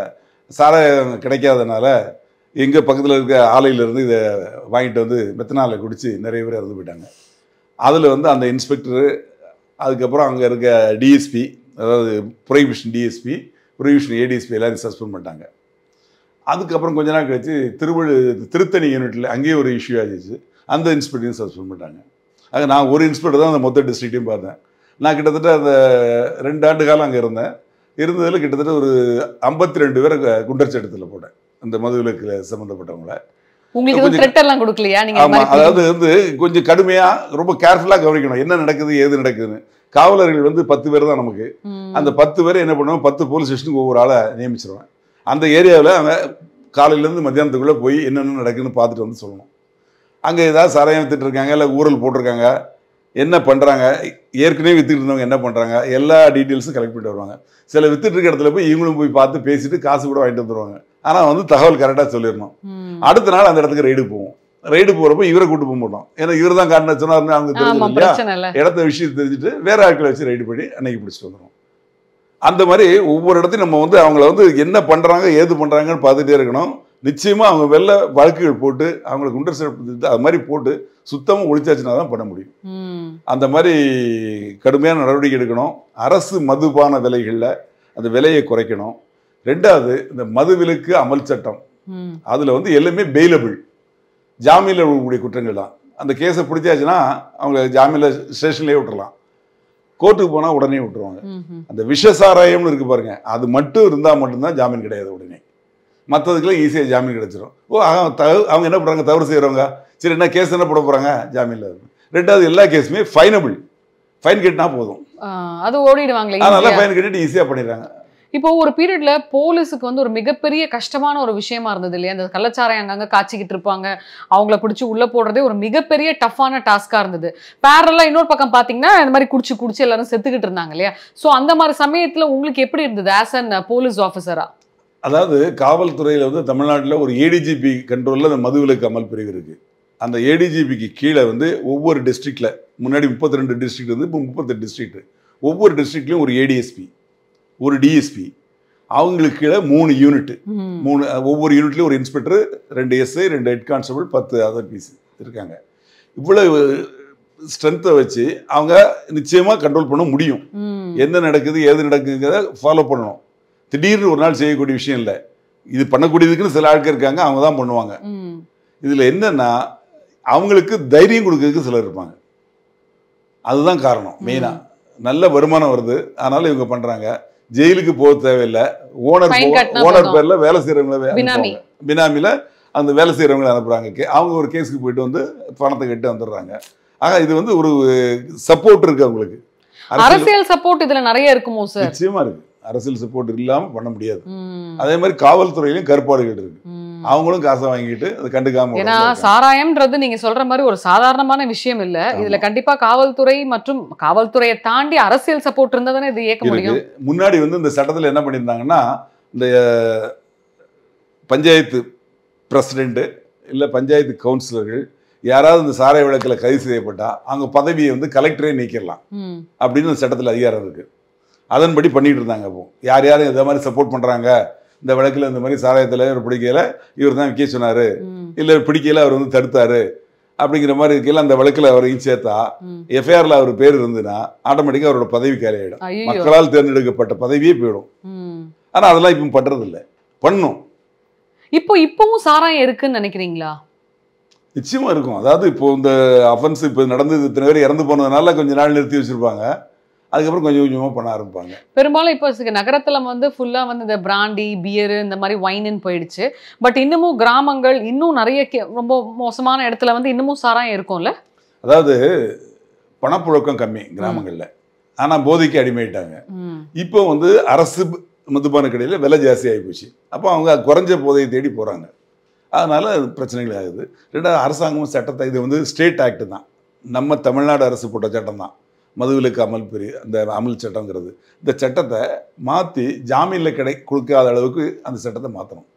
சாராயம் கிடைக்காதனால எங்கள் பக்கத்தில் இருக்க ஆலையிலேருந்து இதை வாங்கிட்டு வந்து மெத்தனாலை குடித்து நிறைய பேர் இறந்து போயிட்டாங்க அதில் வந்து அந்த இன்ஸ்பெக்டரு அதுக்கப்புறம் அங்கே இருக்க டிஎஸ்பி அதாவது புரைவிஷன் டிஎஸ்பி புரைவிஷன் ஏடிஎஸ்பி எல்லாரையும் சஸ்பெண்ட் பண்ணிட்டாங்க அதுக்கப்புறம் கொஞ்ச நாள் கழிச்சு திருவள்ளு திருத்தணி யூனிட்டில் அங்கேயே ஒரு இஷ்யூ ஆகிடுச்சு அந்த இன்ஸ்பெக்டரையும் சஸ்பெண்ட் பண்ணிட்டாங்க ஆக நான் ஒரு இன்ஸ்பெக்டர் தான் அந்த மொத்த டிஸ்ட்ரிக்ட்டையும் பார்த்தேன் நான் கிட்டத்தட்ட அந்த ரெண்டு ஆண்டு காலம் அங்கே இருந்தேன் இருந்ததில் கிட்டத்தட்ட ஒரு ஐம்பத்தி ரெண்டு பேரை கு- குண்டர் சட்டத்தில் போட்டேன் அந்த மதுவிலக்கில் சம்மந்தப்பட்டவங்கள உங்களுக்கு எதுவும் கொஞ்சம் த்ரெட் எல்லாம் கொடுக்கலையா நீங்க இந்த ஆமாம் மாதிரி அதாவது வந்து கொஞ்சம் கடுமையாக ரொம்ப கேர்ஃபுல்லாக கவனிக்கணும் என்ன நடக்குது ஏது நடக்குதுன்னு காவலர்கள் வந்து பத்து பேர் தான் நமக்கு ம். அந்த பத்து பேரை என்ன பண்ணுவோம் பத்து போலீஸ் ஸ்டேஷனுக்கு ஒவ்வொரு ஆளை நியமிச்சிருவேன் அந்த ஏரியாவில் அவங்க காலையிலேருந்து மத்தியானத்துக்குள்ளே போய் என்னென்ன நடக்குதுன்னு பார்த்துட்டு வந்து சொல்லணும் அங்கே ஏதாவது சாராயம் வித்துட்டு இருக்காங்க இல்லை ஊரல் போட்டிருக்காங்க என்ன பண்ணுறாங்க ஏற்கனவே வித்துட்டு இருந்தவங்க என்ன பண்ணுறாங்க எல்லா டீட்டெயில்ஸும் கலெக்ட் பண்ணிட்டு வருவாங்க சில வித்துட்டு இருக்க இடத்துல போய் இவங்களும் போய் பார்த்து பேசிட்டு காசு கூட வாங்கிட்டு வந்துருவாங்க ஆனால் வந்து தகவல் கரெக்டாக சொல்லிடணும் ம். அடுத்த நாள் அந்த இடத்துக்கு ரைடு போவோம் ரைடு போகிறப்ப இவரை கூட்டு போக மாட்டோம் ஏன்னா இவர் தான் காரணம் சொன்னார்னு அவங்க ஆமா தெரிஞ்சது இல்லையா பிரச்சனை இல்ல இடத்த விஷயம் தெரிஞ்சுட்டு வேற ஆட்களை வச்சு ரைடு பண்ணி அன்னைக்கு பிடிச்சிட்டு வந்துடும் அந்த மாதிரி ஒவ்வொரு இடத்தையும் நம்ம வந்து அவங்கள வந்து என்ன பண்றாங்க ஏது பண்றாங்கன்னு பார்த்துட்டே இருக்கணும் நிச்சயமா அவங்க வெளில வழக்குகள் போட்டு அவங்களை குண்டர் சேர்ப்பு அது மாதிரி போட்டு சுத்தமா ஒழிச்சாச்சுன்னா தான் பண்ண முடியும் ம். அந்த மாதிரி கடுமையான நடவடிக்கை எடுக்கணும் அரசு மதுபான விலைகளில் அந்த விலையை குறைக்கணும் ரெண்டாவது இந்த மதுவிலக்கு அமல் சட்டம் ம். அதில் வந்து எல்லாமே பெயிலபிள் ஜாமீனில் இருக்கக்கூடிய குற்றங்கள் தான் அந்த கேஸை பிடிச்சாச்சுன்னா அவங்க ஜாமீனில் ஸ்டேஷன்லேயே விட்டுறலாம் கோர்ட்டுக்கு போனால் உடனே விட்டுருவாங்க ம். ம். அந்த விஷ சாராயம்னு இருக்கு பாருங்க அது மட்டும் இருந்தால் மட்டும்தான் ஜாமீன் கிடையாது உடனே மற்றதுக்கெல்லாம் ஈஸியாக ஜாமீன் கிடைச்சிரும் ஓ அவங்க தவ- அவங்க என்ன பண்ணுறாங்க தவறு செய்கிறவங்க சரி என்ன கேஸ் என்ன போட போகிறாங்க ஜாமீனில் ரெண்டாவது எல்லா கேஸுமே ஃபைனபிள் ஃபைன் கட்டினா போதும் ஆ, அது ஓடிடுவாங்களே அதனால easy-ஆ. ஃபைன் கட்டிட்டு ஈஸியாக பண்ணிடுறாங்க இப்போ ஒரு பீரியட்ல போலீஸுக்கு வந்து ஒரு மிகப்பெரிய கஷ்டமான ஒரு விஷயமா இருந்தது இல்லையா அந்த கள்ளச்சாராயம் அங்கங்க காய்ச்சிக்கிட்டு இருப்பாங்க அவங்கள பிடிச்சி உள்ள போடுறதே ஒரு மிகப்பெரிய டஃப்பான டாஸ்கா இருந்தது பேரலா இன்னொரு பக்கம் பாத்தீங்கன்னா இந்த மாதிரி குடிச்சு குடிச்சு எல்லாரும் செத்துக்கிட்டு இருந்தாங்க இல்லையா சோ அந்த மாதிரி சமயத்துல உங்களுக்கு எப்படி இருந்தது ஆஸ் அன் போலீஸ் ஆஃபீஸரா அதாவது காவல்துறையில் வந்து தமிழ்நாட்டில் ஒரு ஏடிஜிபி கண்ட்ரோலில் அந்த மதுவிலக்கு அமல் பிரிவு இருக்குது அந்த ஏடிஜிபிக்கு கீழே வந்து ஒவ்வொரு டிஸ்ட்ரிக்டில் முன்னாடி முப்பத்தி ரெண்டு டிஸ்ட்ரிக்ட் வந்து இப்போ முப்பத்தெட்டு டிஸ்ட்ரிக்ட் ஒவ்வொரு டிஸ்ட்ரிக்ட்லையும் ஒரு ஏடிஎஸ்பி ஒரு டிஎஸ்பி அவங்களுக்கு கீழே மூணு யூனிட் மூணு ஒவ்வொரு யூனிட்லேயும் ஒரு இன்ஸ்பெக்டர் ரெண்டு எஸ்ஐ ரெண்டு ஹெட் கான்ஸ்டபிள் பத்து அதர் பீஸ் இருக்காங்க இவ்வளவு ஸ்ட்ரென்த்தை வச்சு அவங்க நிச்சயமாக கண்ட்ரோல் பண்ண முடியும் என்ன நடக்குது ஏது நடக்குங்கிறத ஃபாலோ பண்ணணும் திடீர்னு ஒரு நாள் செய்யக்கூடிய விஷயம் இல்லை இது பண்ணக்கூடியதுக்குன்னு சில ஆட்கள் இருக்காங்க அவங்க தான் பண்ணுவாங்க இதில் என்னன்னா அவங்களுக்கு தைரியம் கொடுக்கறதுக்கு சிலர் இருப்பாங்க அதுதான் காரணம் மெயினாக நல்ல வருமானம் வருது அதனால இவங்க பண்ணுறாங்க ஜெயிலுக்கு போக தேவையில்லை ஓனர் Fine கட்டினா ஓனர் போதும். பேரில் வேலை செய்கிறவங்கள பினாமி. பினாமியில் அந்த வேலை செய்கிறவங்களை அனுப்புகிறாங்க கே- அவங்க ஒரு கேஸுக்கு போயிட்டு வந்து பணத்தை கட்டி வந்துடுறாங்க ஆக இது வந்து ஒரு சப்போர்ட் இருக்கு அவங்களுக்கு அரசியல் அரசியல் சப்போர்ட் இதுல நிறைய இருக்குமோ சார் நிச்சயமா இருக்கு அரசியல் சப்போர்ட் இல்லாம பண்ண முடியாது அதே மாதிரி காவல்துறையிலும் கற்பாடுகள் இருக்கு அவங்களும் காசை வாங்கிட்டு அதை கண்டுக்காம ஏன்னா விடுறதுல இருக்காங்க. சாராயம்ன்றது நீங்க சொல்ற மாதிரி ஒரு சாதாரணமான விஷயம் இல்ல இதுல கண்டிப்பா காவல்துறை மற்றும் காவல்துறையை தாண்டி அரசியல் சப்போர்ட் இருந்தா தானே இது இயக்க முடியும் இருக்கு முன்னாடி வந்து இந்த சட்டத்தில் என்ன பண்ணியிருந்தாங்கன்னா இந்த அஹ், பஞ்சாயத்து பிரசிடென்ட் இல்லை பஞ்சாயத்து கவுன்சிலர்கள் யாராவது இந்த சாராய வழக்கில் கைது செய்யப்பட்டா அவங்க பதவியை வந்து கலெக்டரே நீக்கிடலாம் ம். அப்படின்னு இந்த சட்டத்தில் அதிகாரம் இருக்கு அதன்படி பண்ணிட்டு இருந்தாங்க அப்போ யார் யாரும் இந்த மாதிரி சப்போர்ட் பண்றாங்க இந்த வழக்கில் இந்த மாதிரி சாராயத்தில் இவர் பிடிக்கல இவர் தான் விற்க சொன்னாரு ம். இல்லை பிடிக்கல அவர் வந்து தடுத்தாரு அப்படிங்கிற மாதிரி இருக்கையில அந்த வழக்கில் அவரையும் சேர்த்தா ம். எஃப்ஐஆரில் அவர் பேர் இருந்துன்னா ஆட்டோமேட்டிக்காக அவரோட பதவி காலியாயிடும் ஐயோ மக்களால் தேர்ந்தெடுக்கப்பட்ட பதவியே போயிடும் ம். ஆனால் அதெல்லாம் இப்போ பண்றது இல்ல பண்ணும் இப்போ இப்பவும் சாராயம் இருக்குன்னு நினைக்கிறீங்களா நிச்சயமா இருக்கும் அதாவது இப்போ இந்த அஃபென்ஸ் இப்போ நடந்தது இத்தனை பேர் இறந்து போனதுனால கொஞ்ச நாள் நிறுத்தி வச்சிருப்பாங்க அதுக்கப்புறம் கொஞ்சம் கொஞ்சமாக பண்ண ஆரம்பிப்பாங்க பெரும்பாலும் இப்போ சி- நகரத்துல வந்து ஃபுல்லா வந்து இந்த பிராண்டி பியர் இந்த மாதிரி வைனுன்னு போயிடுச்சு பட் இன்னமும் கிராமங்கள் இன்னும் நிறைய கே- ரொம்ப மோசமான இடத்துல வந்து இன்னமும் சாராயம் இருக்கும்ல அதாவது பணப்புழக்கம் கம்மி கிராமங்களில் ஆனால் போதைக்கு அடிமையிட்டாங்க ம். இப்போ வந்து அரசு மதுபான கடையில் விலை ஜாஸ்தி ஆகி போச்சு அப்போ அவங்க குறைஞ்ச போதையை தேடி போகிறாங்க அதனால் அது பிரச்சனைகள் ஆகுது ரெண்டாவது அரசாங்கமும் சட்டத்தை இது வந்து ஸ்டேட் ஆக்ட் தான் நம்ம தமிழ்நாடு அரசு போட்ட சட்டம் தான் மதுவிலக்கு அமல் பெரிய அந்த அமல் சட்டங்கிறது இந்த சட்டத்தை மாற்றி ஜாமீனில் கிடை கொடுக்காத அளவுக்கு அந்த சட்டத்தை மாற்றணும்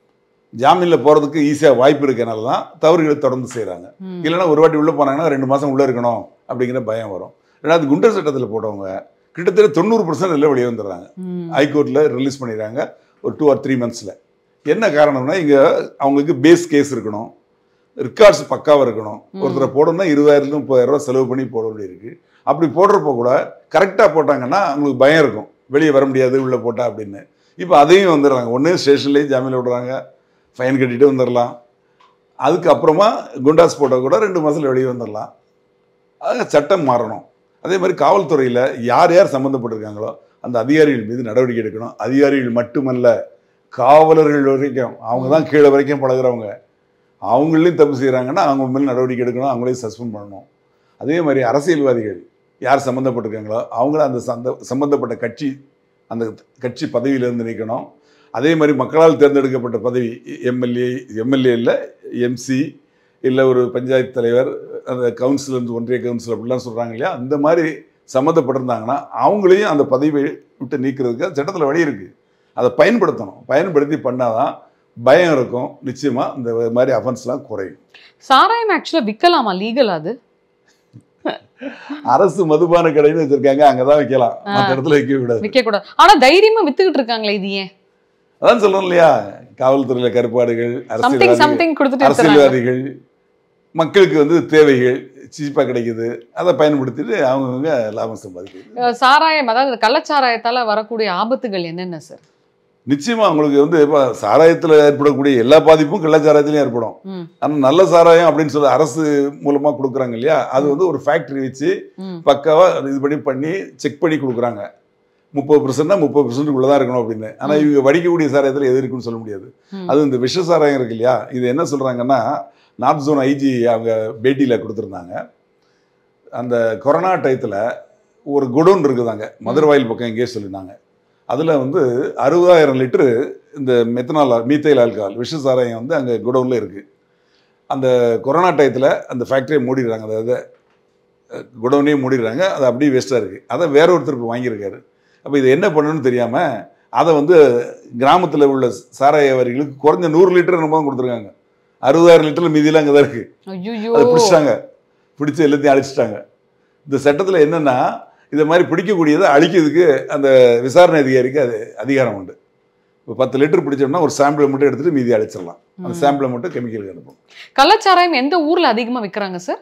ஜாமீனில் போகிறதுக்கு ஈஸியாக வாய்ப்பு இருக்கனால தான் தவறுகளை தொடர்ந்து செய்கிறாங்க ம். இல்லைன்னா ஒரு வாட்டி உள்ளே போனாங்கன்னா ரெண்டு மாதம் உள்ளே இருக்கணும் அப்படிங்கிற பயம் வரும் ரெண்டாவது குண்டர் சட்டத்தில் போட்டவங்க கிட்டத்தட்ட தொண்ணூறு பர்சன்ட் வெளியே வந்துடுறாங்க ம். ஹைகோர்ட்டில் ரிலீஸ் பண்ணிடுறாங்க ஒரு டூ ஆர் த்ரீ மந்த்ஸில் என்ன காரணம்னா இங்கே அவங்களுக்கு பேஸ் கேஸ் இருக்கணும் ரெக்கார்ட்ஸ் பக்காவாக இருக்கணும் ம். ஒருத்தரை போடணும்னா இருபதாயிரம் முப்பதாயிரம் ரூபாய் செலவு பண்ணி போட வேண்டியிருக்கு அப்படி போடுறப்ப கூட கரெக்டாக போட்டாங்கன்னா அவங்களுக்கு பயம் இருக்கும் வெளியே வர முடியாது உள்ளே போட்டா அப்படின்னு இப்போ அதையும் வந்துடுறாங்க ஒன்று ஸ்டேஷன்லேயும் ஜாமீனில் விடுறாங்க ஃபைன் கட்டிட்டு வந்துடலாம் அதுக்கப்புறமா குண்டாஸ் போட்டால் கூட ரெண்டு மாதத்தில் வெளியே வந்துடலாம் அது சட்டம் மாறணும் அதே மாதிரி காவல்துறையில் யார் யார் சம்மந்தப்பட்டிருக்காங்களோ அந்த அதிகாரிகள் மீது நடவடிக்கை எடுக்கணும் அதிகாரிகள் மட்டுமல்ல காவலர்கள் வரைக்கும் அவங்க தான் கீழே வரைக்கும் பழகுறவங்க அவங்களையும் தப்பு செய்கிறாங்கன்னா அவங்க மேலே நடவடிக்கை எடுக்கணும் அவங்களையும் சஸ்பெண்ட் பண்ணணும் அதே மாதிரி அரசியல்வாதிகள் யார் சம்மந்தப்பட்டிருக்காங்களோ அவங்கள அந்த சந்த சம்மந்தப்பட்ட கட்சி அந்த கட்சி பதவியிலேருந்து நீக்கணும் அதே மாதிரி மக்களால் தேர்ந்தெடுக்கப்பட்ட பதவி எம்எல்ஏ எம்எல்ஏ இல்லை எம்சி இல்லை ஒரு பஞ்சாயத்து தலைவர் அந்த கவுன்சிலர் ஒன்றிய கவுன்சில் அப்படிலாம் சொல்கிறாங்க இல்லையா அந்த மாதிரி சம்மந்தப்பட்டிருந்தாங்கன்னா அவங்களையும் அந்த பதவியை விட்டு நீக்கிறதுக்கு சட்டத்தில் வழி இருக்குது அதை பயன்படுத்தணும் பயன்படுத்தி பண்ணாதான் பயம் இருக்கும் நிச்சயமாக இந்த மாதிரி அஃபென்ஸ்லாம் குறையும் சாராயம் ஆக்சுவலா விற்கலாமா லீகல் அது அரசு மதுபான கடைன்னு வச்சிருக்காங்க அங்கதான் வைக்கலாம் மற்ற இடத்துல வைக்க விடாது விற்க கூடாது ஆனா தைரியமா வித்துக்கிட்டு இருக்காங்களே இது ஏன் அதான் சொல்றோம் இல்லையா காவல்துறையில கருப்பாடுகள் சம்திங் அரசியல்வாதிகள் சம்திங் கொடுத்துட்டு இருக்கிறாங்க அரசியல்வாதிகள் மக்களுக்கு வந்து தேவைகள் சீப்பா கிடைக்குது அதை பயன்படுத்திட்டு அவங்கவுங்க லாபம் சம்பாதிக்கிறது அஹ் சாராயம் அதாவது கள்ளச்சாராயத்தால வரக்கூடிய ஆபத்துகள் என்னென்ன சார் நிச்சயமா அவங்களுக்கு வந்து இப்போ சாராயத்தில் ஏற்படக்கூடிய எல்லா பாதிப்பும் கள்ளச்சாராயத்திலையும் ஏற்படும் ம் ஆனால் நல்ல சாராயம் அப்படின்னு சொல்லி அரசு மூலமா கொடுக்குறாங்க இல்லையா அது வந்து ஒரு ஃபேக்டரி வச்சு ம் பக்காவா இது பண்ணி பண்ணி செக் பண்ணி கொடுக்குறாங்க முப்பது பர்சன்ட்னா முப்பது பர்சன்ட் தான் இருக்கணும் அப்படின்னு ஆனா ம். இவங்க வடிக்கக்கூடிய சாராயத்தில் எது இருக்குன்னு சொல்ல முடியாது ம். அது இந்த விஷ சாராயம் இருக்கு இல்லையா இது என்ன சொல்றாங்கன்னா நார்த் ஜோன் ஐஜி அவங்க பேட்டியில கொடுத்துருந்தாங்க அந்த கொரோனா டயத்துல ஒரு குடோன் இருக்குதாங்க மதுரவாயில் பக்கம் எங்கேயோ சொல்லியிருந்தாங்க அதுல வந்து அறுபதாயிரம் லிட்டரு இந்த மெத்தனால் மீத்தைல் ஆல்கஹால் விஷ சாராயம் வந்து அங்கே குடோனில் இருக்குது அந்த கொரோனா டயத்தில் அந்த ஃபேக்ட்ரியை மூடிடுறாங்க அதாவது குடோனையே மூடிடுறாங்க அது அப்படியே வேஸ்ட்டாக இருக்குது அதை வேற ஒருத்தருக்கு வாங்கியிருக்காரு அப்போ இது என்ன பண்ணணும்னு தெரியாமல் அதை வந்து கிராமத்தில் உள்ள சாராய வியாபாரிகளுக்கு குறைஞ்ச நூறு லிட்டர் நம்ம தான் கொடுத்துருக்காங்க அறுபதாயிரம் லிட்டர் மீதியெல்லாம் அங்கே தான் இருக்குது ஐயோ அதை பிடிச்சிட்டாங்க பிடிச்சி எல்லாத்தையும் அழிச்சிட்டாங்க இந்த சட்டத்தில் என்னன்னா இதை மாதிரி பிடிக்கக்கூடியதை அழிக்கிறதுக்கு அந்த விசாரணை அதிகாரிக்கு அது அதிகாரம் உண்டு இப்போ பத்து லிட்டர் பிடிச்சோம்னா ஒரு சாம்பிளை மட்டும் எடுத்துட்டு மீதி அழிச்சிடலாம் அந்த சாம்பிளை மட்டும் கெமிக்கலுக்கு அனுப்பணும் கள்ளச்சாராயம் எந்த ஊர்ல அதிகமா விக்கிறாங்க சார்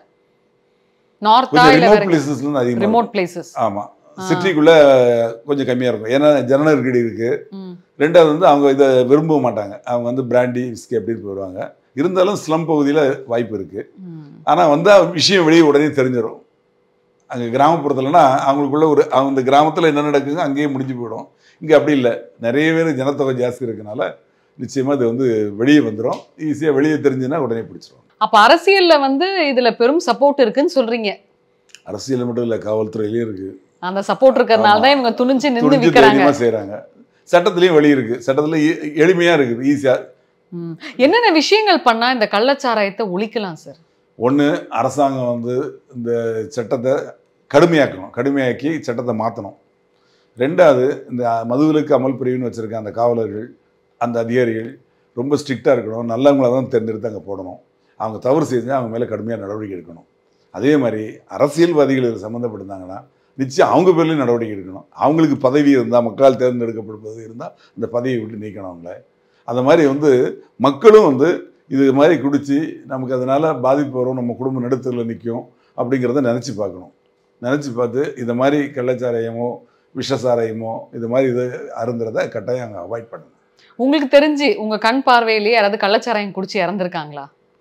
நார்த்தா கொஞ்சம் இல்ல ரிமோட் வேற பிளேசஸ்ல அதிகமாக ரிமோட் பிளேசஸ் ஆமாம் சிட்டிக்குள்ள கொஞ்சம் கம்மியாக இருக்கும் ஏன்னா ஜன நெருக்கடி இருக்கு ம் ரெண்டாவது வந்து அவங்க இதை விரும்ப மாட்டாங்க அவங்க வந்து பிராண்டி விஸ்கி அப்படின்னு போயிடுவாங்க இருந்தாலும் ஸ்லம் பகுதியில் வாய்ப்பு இருக்கு ம் ஆனால் வந்தால் விஷயம் வெளியே உடனே தெரிஞ்சிடும் அங்கே கிராமப்புறத்துலனா அவங்களுக்குள்ள ஒரு அந்த கிராமத்தில் என்ன நடக்குங்க அங்கேயே முடிஞ்சு போயிடும் இங்கே அப்படி இல்லை நிறைய பேர் ஜனத்தொகை ஜாஸ்தி இருக்கனால நிச்சயமாக இது வந்து வெளியே வந்துடும் ஈஸியாக வெளியே தெரிஞ்சுன்னா உடனே பிடிச்சிரும் அப்ப அரசியல்ல வந்து இதுல பெரும் சப்போர்ட் இருக்குன்னு சொல்றீங்க அரசியல் மட்டும் இல்லை காவல்துறையிலையும் இருக்குது அந்த சப்போர்ட் இருக்கிறதுனால தான் இவங்க துணிஞ்சு நின்று துணிஞ்சு விக்கிறாங்க தைரியமாக செய்கிறாங்க சட்டத்துலேயும் வழி இருக்குது சட்டத்தில் எளிமையாக இருக்குது ஈஸியாக ம். என்னென்ன விஷயங்கள் பண்ணா இந்த கள்ளச்சாராயத்தை ஒழிக்கலாம் சார் ஒன்று அரசாங்கம் வந்து இந்த சட்டத்தை கடுமையாக்கணும் கடுமையாக்கி சட்டத்தை மாற்றணும் ரெண்டாவது இந்த மதுவிலக்கு அமல் பிரிவுன்னு வச்சுருக்க அந்த காவலர்கள் அந்த அதிகாரிகள் ரொம்ப ஸ்ட்ரிக்டாக இருக்கணும் நல்லவங்கள தான் தேர்ந்தெடுத்து அங்கே போடணும் அவங்க தவறு செஞ்சால் அவங்க மேலே கடுமையாக நடவடிக்கை எடுக்கணும் அதே மாதிரி அரசியல்வாதிகள் இதில் சம்மந்தப்பட்டிருந்தாங்கன்னா நிச்சயம் அவங்க பேர்லேயும் நடவடிக்கை எடுக்கணும் அவங்களுக்கு பதவி இருந்தால் மக்களால் தேர்ந்தெடுக்கப்படும் பதவி இருந்தால் இந்த பதவியை விட்டு நீக்கணும் அவங்கள அந்த மாதிரி வந்து மக்களும் வந்து இது மாதிரி குடிச்சு நமக்கு அதனால பாதிப்பு வரும் நம்ம குடும்பம் நடுத்தரில் நிற்கும் அப்படிங்கிறத நினச்சி பார்க்கணும் நினச்சி பார்த்து இந்த மாதிரி கள்ளச்சாராயமோ விஷசாராயமோ இது மாதிரி இது அருந்துறத கட்டாயம் அங்கே அவாய்ட் பண்ணணும் உங்களுக்கு தெரிஞ்சு உங்க கண் பார்வையிலேயே யாராவது கள்ளச்சாராயம் குடிச்சு இறந்துருக்காங்களா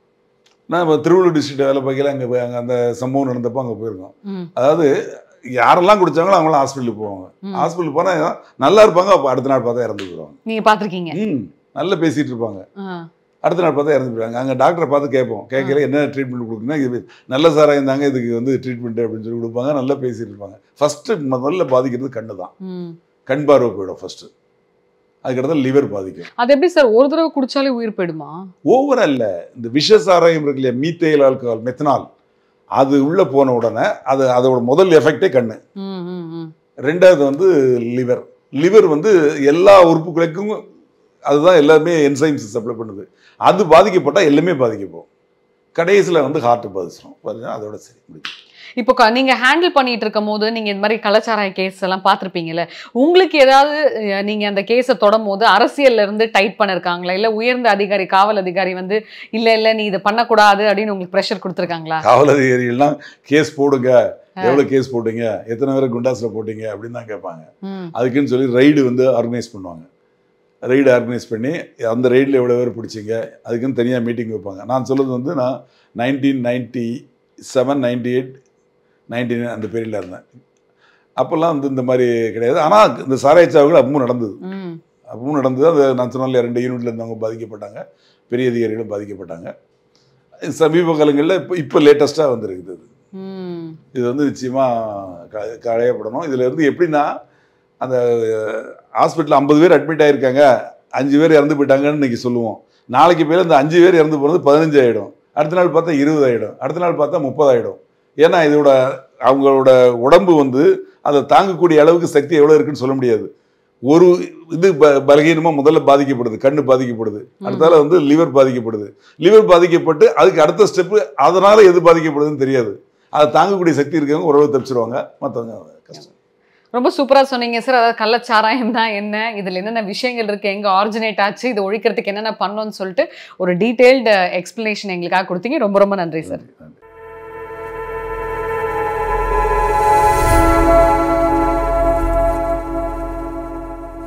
நான் இப்போ திருவள்ளூர் டிஸ்ட்ரிக்ட் வேலை பார்க்கல அங்கே போய் அங்கே அந்த சம்பவம் நடந்தப்போ அங்கே போயிருக்கோம் ம் அதாவது யாரெல்லாம் குடிச்சாங்களோ அவங்களாம் ஹாஸ்பிட்டலுக்கு போவாங்க ம். ஹாஸ்பிட்டல் போனால் நல்லா இருப்பாங்க அப்போ அடுத்த நாள் பார்த்தா இறந்து போயிடுவாங்க நீங்க பாத்திருக்கீங்க ம் நல்லா பேசிகிட்டு இருப்பாங்க ஆ. அடுத்த நாள் பார்த்தா இறந்து போயிடுவாங்க அங்கே டாக்டரை பார்த்து கேட்போம் கேட்கல என்ன ட்ரீட்மெண்ட் கொடுக்குன்னா இது நல்ல சாராயம் தாங்க இதுக்கு வந்து ட்ரீட்மெண்ட் அப்படின்னு சொல்லி கொடுப்பாங்க நல்லா பேசிட்டு இருப்பாங்க ஃபஸ்ட்டு முதல்ல பாதிக்கிறது கண்ணு தான் ம் கண் பார்வை போயிடும் ஃபஸ்ட்டு அதுக்கடுத்து லிவர் பாதிக்கும் அது எப்படி சார் ஒரு தடவை குடிச்சாலே உயிர் போயிடுமா ஓவரால் இல்லை இந்த விஷ சாராயம் இருக்கு இல்லையா மீத்தேல் ஆல்கஹால் மெத்தனால் அது உள்ளே போன உடனே அது அதோட முதல் எஃபெக்டே கண்ணு ம் ம் ம் ரெண்டாவது வந்து லிவர் லிவர் வந்து எல்லா உறுப்புகளுக்கும் அதுதான் எல்லாமே என்சைம்ஸ் சப்ளை பண்ணுது அது பாதிக்கப்பட்டால் எல்லாமே பாதிக்கப்போம் கடைசியில் வந்து ஹார்ட் பாதிச்சிடும் பாத்தீங்கன்னா அதோட சரி முடியும் இப்போ க- நீங்க ஹேண்டில் பண்ணிட்டு இருக்கும் போது நீங்க இந்த மாதிரி கலாச்சார கேஸ் எல்லாம் பார்த்திருப்பீங்கல்ல உங்களுக்கு ஏதாவது அஹ், நீங்க அந்த கேஸை தொடும் போது அரசியல்ல இருந்து டைட் பண்ணிருக்காங்களா இல்ல உயர்ந்த அதிகாரி காவல் அதிகாரி வந்து இல்ல இல்ல நீ இதை பண்ணக்கூடாது அப்படின்னு உங்களுக்கு ப்ரெஷர் கொடுத்துருக்காங்களா காவல் அதிகாரிகள்லாம் கேஸ் போடுங்க எவ்வளவு கேஸ் போட்டீங்க எத்தனை பேரை குண்டாஸ்ல போட்டீங்க அப்படின்னு தான் கேட்பாங்க ம் அதுக்குன்னு சொல்லி ரைடு வந்து ஆர்கனைஸ் பண்ணுவாங்க ரைடு ஆர்கனைஸ் பண்ணி அந்த ரைடில் எவ்வளோ பேர் பிடிச்சிங்க அதுக்குன்னு தனியாக மீட்டிங் வைப்பாங்க நான் சொல்கிறது வந்து நான் nineteen ninety seven ninety eight ninety அந்த பீரியடில் இருந்தேன் அப்போல்லாம் வந்து இந்த மாதிரி கிடையாது ஆனால் இந்த சாராய சாவுகள் அப்பவும் நடந்தது ம் அப்பவும் நடந்தது அது நான் சொன்னால ரெண்டு யூனிட்ல இருந்தவங்க பாதிக்கப்பட்டாங்க பெரிய அதிகாரிகளும் பாதிக்கப்பட்டாங்க சமீப காலங்களில் இப்போ இப்போ லேட்டஸ்ட்டாக வந்திருக்குது இது. ம் இது வந்து நிச்சயமாக க களையப்படணும் இதில் இருந்து எப்படின்னா அந்த ஹாஸ்பிட்டலில் ஐம்பது பேர் அட்மிட் ஆகிருக்காங்க அஞ்சு பேர் இறந்து போயிட்டாங்கன்னு இன்னைக்கு சொல்லுவோம் நாளைக்கு பேர் இந்த அஞ்சு பேர் இறந்து போகிறது பதினஞ்சு ஆகிடும் அடுத்த நாள் பார்த்தா இருபது ஆகிடும் அடுத்த நாள் பார்த்தா முப்பது ஆகிடும் ஏன்னா இதோட அவங்களோட உடம்பு வந்து அதை தாங்கக்கூடிய அளவுக்கு சக்தி எவ்வளோ இருக்குன்னு சொல்ல முடியாது ஒரு இது ப பலகீனமாக முதல்ல பாதிக்கப்படுது கண்ணு பாதிக்கப்படுது அடுத்தால வந்து லிவர் பாதிக்கப்படுது லிவர் பாதிக்கப்பட்டு அதுக்கு அடுத்த ஸ்டெப்பு அதனால எது பாதிக்கப்படுதுன்னு தெரியாது அதை தாங்கக்கூடிய சக்தி இருக்கவங்க ஓரளவு தப்பிச்சிருவாங்க மற்றவங்க கஷ்டம் ரொம்ப சூப்பரா சொன்னீங்க சார் அதாவது கள்ளச்சாராயம்னா என்ன இதுல என்னென்ன விஷயங்கள் இருக்கு எங்க ஆரிஜினேட் ஆச்சு இது ஒழிக்கிறதுக்கு என்னென்ன பண்ணோம்னு சொல்லிட்டு ஒரு டீடைல்டு எக்ஸ்பிளனேஷன் எங்களுக்காக கொடுத்தீங்க ரொம்ப ரொம்ப நன்றி சார் நன்றி நன்றி